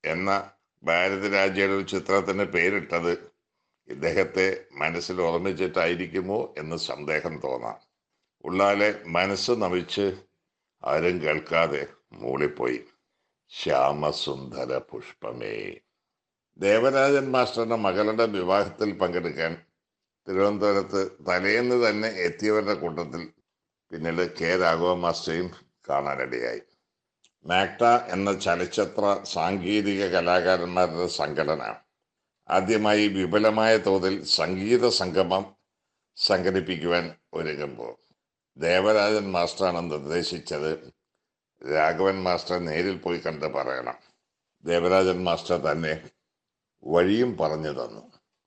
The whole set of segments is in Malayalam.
എന്ന ഭാരതരാജയുടെ ഒരു ചിത്രത്തിന് പേരിട്ടത് ഇദ്ദേഹത്തെ മനസ്സിൽ ഓർമ്മിച്ചിട്ടായിരിക്കുമോ എന്ന് സന്ദേഹം തോന്നാം ഉള്ളാലെ മനസ്സ് നമിച്ച് ആരും കേൾക്കാതെ മൂളിപ്പോയി ശ്യാമസുന്ദര പുഷ്പമേ ദേവരാജൻ മാസ്റ്ററുടെ മകളുടെ വിവാഹത്തിൽ പങ്കെടുക്കാൻ തിരുവനന്തപുരത്ത് തലേന്ന് തന്നെ എത്തിയവരുടെ കൂട്ടത്തിൽ പിന്നീട് കെ രാഘവ മാസ്റ്ററെയും കാണാനിടയായി മാക്ട എന്ന ചലച്ചിത്ര സാങ്കേതിക കലാകാരന്മാരുടെ സംഘടന ആദ്യമായി വിപുലമായ തോതിൽ സംഗീത സംഗമം സംഘടിപ്പിക്കുവാൻ ഒരുങ്ങുമ്പോൾ ദേവരാജൻ മാസ്റ്ററാണ് നിർദ്ദേശിച്ചത് രാഘവൻ മാസ്റ്റർ നേരിൽ പോയി കണ്ട് പറയണം ദേവരാജൻ മാസ്റ്റർ തന്നെ വഴിയും പറഞ്ഞു തന്നു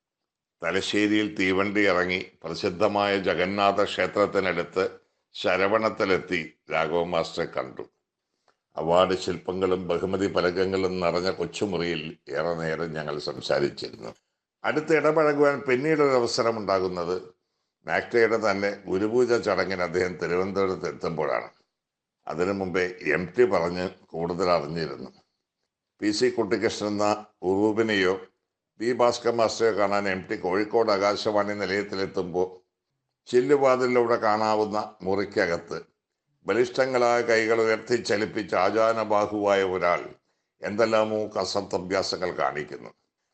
തലശ്ശേരിയിൽ തീവണ്ടി ഇറങ്ങി പ്രസിദ്ധമായ ജഗന്നാഥ ക്ഷേത്രത്തിനടുത്ത് ശരവണത്തിലെത്തി രാഘവ മാസ്റ്ററെ കണ്ടു അവാർഡ് ശില്പങ്ങളും ബഹുമതി ഫലകങ്ങളും നിറഞ്ഞ കൊച്ചുമുറിയിൽ ഏറെ നേരം ഞങ്ങൾ സംസാരിച്ചിരുന്നു അടുത്ത് ഇടപഴകുവാൻ പിന്നീട് ഒരു അവസരം ഉണ്ടാകുന്നത് മാക്ടയുടെ തന്നെ ഗുരുപൂജ ചടങ്ങിന് അദ്ദേഹം തിരുവനന്തപുരത്ത് എത്തുമ്പോഴാണ് അതിനു മുമ്പേ എം ടി പറഞ്ഞ് കൂടുതൽ അറിഞ്ഞിരുന്നു പി സി കുട്ടിക്കൃഷ്ണൻ എന്ന ഉറൂബിനെയോ പി ഭാസ്കർ മാസ്റ്ററെയോ കാണാൻ എം ടി കോഴിക്കോട് ആകാശവാണി നിലയത്തിലെത്തുമ്പോൾ ചില്ലുവാതിലൂടെ കാണാവുന്ന മുറിക്കകത്ത് ബലിഷ്ഠങ്ങളായ കൈകൾ ഉയർത്തി ചലിപ്പിച്ച് ആചാനബാഹുവായ ഒരാൾ എന്തെല്ലാമോ കസത്തഭ്യാസങ്ങൾ കാണിക്കുന്നു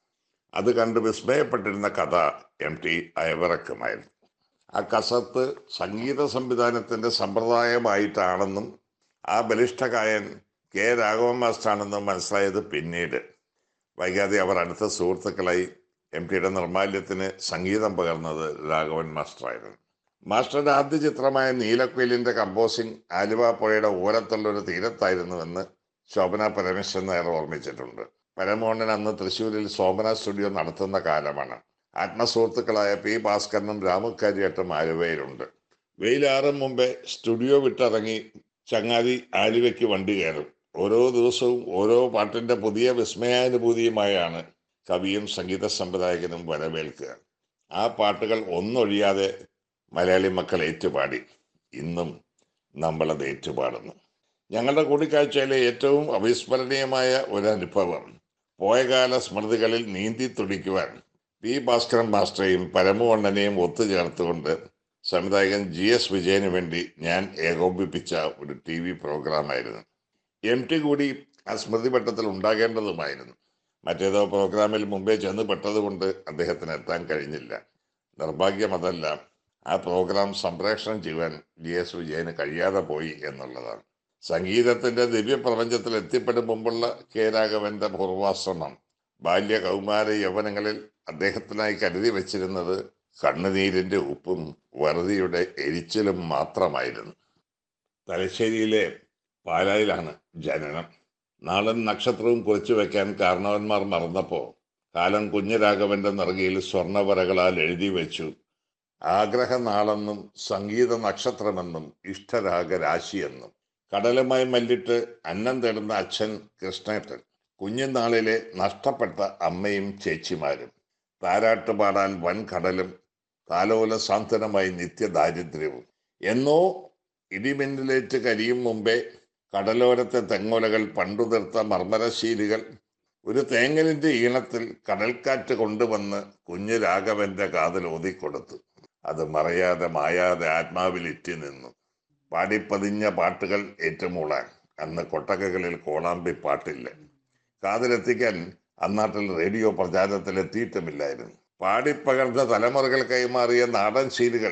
അത് കണ്ട് വിസ്മയപ്പെട്ടിരുന്ന കഥ എം ടി അയവിറക്കുമായിരുന്നു ആ കസത്ത് സംഗീത സംവിധാനത്തിന്റെ സമ്പ്രദായമായിട്ടാണെന്നും ആ ബലിഷ്ഠകായൻ കെ രാഘവൻ മാസ്റ്ററാണെന്നും മനസ്സിലായത് പിന്നീട് വൈകാതെ അവർ അടുത്ത സുഹൃത്തുക്കളായി എം ടിയുടെ നിർമാല്യത്തിന് സംഗീതം പകർന്നത് രാഘവൻ മാസ്റ്ററായിരുന്നു മാസ്റ്ററുടെ ആദ്യ ചിത്രമായ നീലക്കുയിലിന്റെ കമ്പോസിംഗ് ആലുവ പുഴയുടെ ഓരത്തുള്ള ഒരു തീരത്തായിരുന്നുവെന്ന് ശോഭന പരമേശ്വരൻ നായർ ഓർമ്മിച്ചിട്ടുണ്ട് പരമോഹനൻ അന്ന് തൃശ്ശൂരിൽ ശോഭന സ്റ്റുഡിയോ നടത്തുന്ന കാലമാണ് ആത്മസുഹൃത്തുക്കളായ പി ഭാസ്കരനും രാമുക്കാരിയായിട്ടും ആലുവയിലുണ്ട് വെയിലാറും മുമ്പേ സ്റ്റുഡിയോ വിട്ടിറങ്ങി ചങ്ങാതി ആലുവയ്ക്ക് വണ്ടി കയറും ഓരോ ദിവസവും ഓരോ പാട്ടിന്റെ പുതിയ വിസ്മയാനുഭൂതിയുമായാണ് കവിയും സംഗീത സംവിധായകനും വരവേൽക്കുക ആ പാട്ടുകൾ ഒന്നൊഴിയാതെ മലയാളി മക്കൾ ഏറ്റുപാടി ഇന്നും നമ്മളത് ഏറ്റുപാടുന്നു ഞങ്ങളുടെ കൂടിക്കാഴ്ചയിലെ ഏറ്റവും അവിസ്മരണീയമായ ഒരു അനുഭവം പോയകാല സ്മൃതികളിൽ നീന്തി തുടിക്കുവാൻ പി ഭാസ്കരൻ മാസ്റ്ററെയും പരമവണ്ണനെയും ഒത്തുചേർത്തുകൊണ്ട് സംവിധായകൻ ജി എസ് വിജയന് വേണ്ടി ഞാൻ ഏകോപിപ്പിച്ച ഒരു ടി വി പ്രോഗ്രാമായിരുന്നു എം ടി കൂടി ആ സ്മൃതിപട്ടത്തിൽ ഉണ്ടാകേണ്ടതുമായിരുന്നു മറ്റേതോ പ്രോഗ്രാമിൽ മുമ്പേ ചെന്ന് പെട്ടതുകൊണ്ട് അദ്ദേഹത്തിന് എത്താൻ കഴിഞ്ഞില്ല നിർഭാഗ്യം അതല്ല ആ പ്രോഗ്രാം സംപ്രേഷണം ചെയ്യുവാൻ ജി എസ് വിജയന് കഴിയാതെ പോയി എന്നുള്ളതാണ് സംഗീതത്തിന്റെ ദിവ്യപ്രപഞ്ചത്തിൽ എത്തിപ്പെടും മുമ്പുള്ള കെ രാഘവന്റെ പൂർവാശ്രമം ബാല്യ കൗമാര യൗവനങ്ങളിൽ അദ്ദേഹത്തിനായി കരുതി വച്ചിരുന്നത് കണ്ണുനീരിന്റെ ഉപ്പും വറുതിയുടെ എരിച്ചിലും മാത്രമായിരുന്നു തലശ്ശേരിയിലെ പാലായിലാണ് ജനനം നാളൻ നക്ഷത്രവും കുറിച്ചു വെക്കാൻ കാരണവന്മാർ മറന്നപ്പോ കാലം കുഞ്ഞരാഘവന്റെ നിറകിയിൽ സ്വർണവരകളാൽ എഴുതി വെച്ചു ആഗ്രഹനാളെന്നും സംഗീത നക്ഷത്രമെന്നും ഇഷ്ടരാഗ രാശിയെന്നും കടലുമായി മല്ലിട്ട് അന്നം തേടുന്ന അച്ഛൻ കൃഷ്ണേട്ടൻ കുഞ്ഞുനാളിലെ നഷ്ടപ്പെട്ട അമ്മയും ചേച്ചിമാരും താരാട്ട് പാടാൻ വൻ കടലും താലോല സാന്ത്വനമായി നിത്യദാരിദ്ര്യവും എന്നോ ഇടിമിന്നലേറ്റ് കരിയും മുമ്പേ കടലോരത്തെ തെങ്ങോലകൾ പണ്ടുതിർത്ത മർമ്മരശീലികൾ ഒരു തേങ്ങലിന്റെ ഈണത്തിൽ കടൽക്കാറ്റ് കൊണ്ടുവന്ന് കുഞ്ഞു രാഘവന്റെ കാതിൽ ഓതിക്കൊടുത്തു അത് മറയാതെ മായാതെ ആത്മാവിൽ ഇറ്റി നിന്നു പാടിപ്പതിഞ്ഞ പാട്ടുകൾ ഏറ്റുമൂളാൻ അന്ന് കൊട്ടകകളിൽ കോളാമ്പി പാട്ടില്ല കാതിലെത്തിക്കാൻ അന്നാട്ടിൽ റേഡിയോ പ്രചാരത്തിലെത്തിയിട്ടുമില്ലായിരുന്നു പാടിപ്പകർന്ന തലമുറകൾ കൈമാറിയ നാടൻ ശീലുകൾ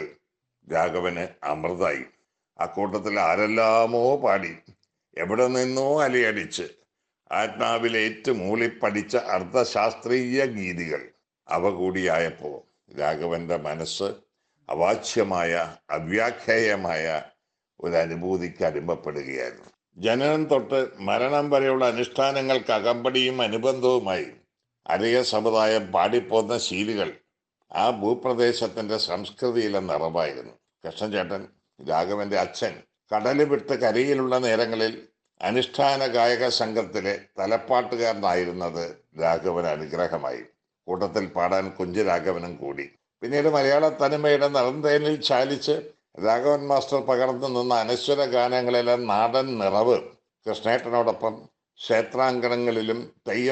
രാഘവന് അമൃതായി അക്കൂട്ടത്തിൽ ആരെല്ലാമോ പാടി എവിടെ നിന്നോ അലയടിച്ച് ആത്മാവിലേറ്റ് മൂളിപ്പടിച്ച അർദ്ധശാസ്ത്രീയ ഗീതികൾ അവ കൂടിയായപ്പോ രാഘവന്റെ മനസ്സ് അവാച്യമായ അവ്യാഖ്യേയമായ ഒരു അനുഭൂതിക്ക് അടിമപ്പെടുകയായിരുന്നു ജനനം തൊട്ട് മരണം വരെയുള്ള അനുഷ്ഠാനങ്ങൾക്ക് അകമ്പടിയും അനുബന്ധവുമായി അരയ സമുദായം പാടിപ്പോന്ന ശീലുകൾ ആ ഭൂപ്രദേശത്തിന്റെ സംസ്കൃതിയിലെ നിറവായിരുന്നു കൃഷ്ണചേട്ടൻ രാഘവന്റെ അച്ഛൻ കടല് വിട്ട് കരയിലുള്ള നേരങ്ങളിൽ അനുഷ്ഠാന ഗായക സംഘത്തിലെ തലപ്പാട്ടുകാരനായിരുന്നത് രാഘവൻ അനുഗ്രഹമായി കൂട്ടത്തിൽ പാടാൻ കുഞ്ചു രാഘവനും കൂടി പിന്നീട് മലയാള തനിമയുടെ നിറന്തേനിൽ ചാലിച്ച് രാഘവൻ മാസ്റ്റർ പകർന്നു നിന്ന അനശ്വര ഗാനങ്ങളിലെ നാടൻ നിറവ് കൃഷ്ണേട്ടനോടൊപ്പം ക്ഷേത്രാങ്കണങ്ങളിലും തെയ്യം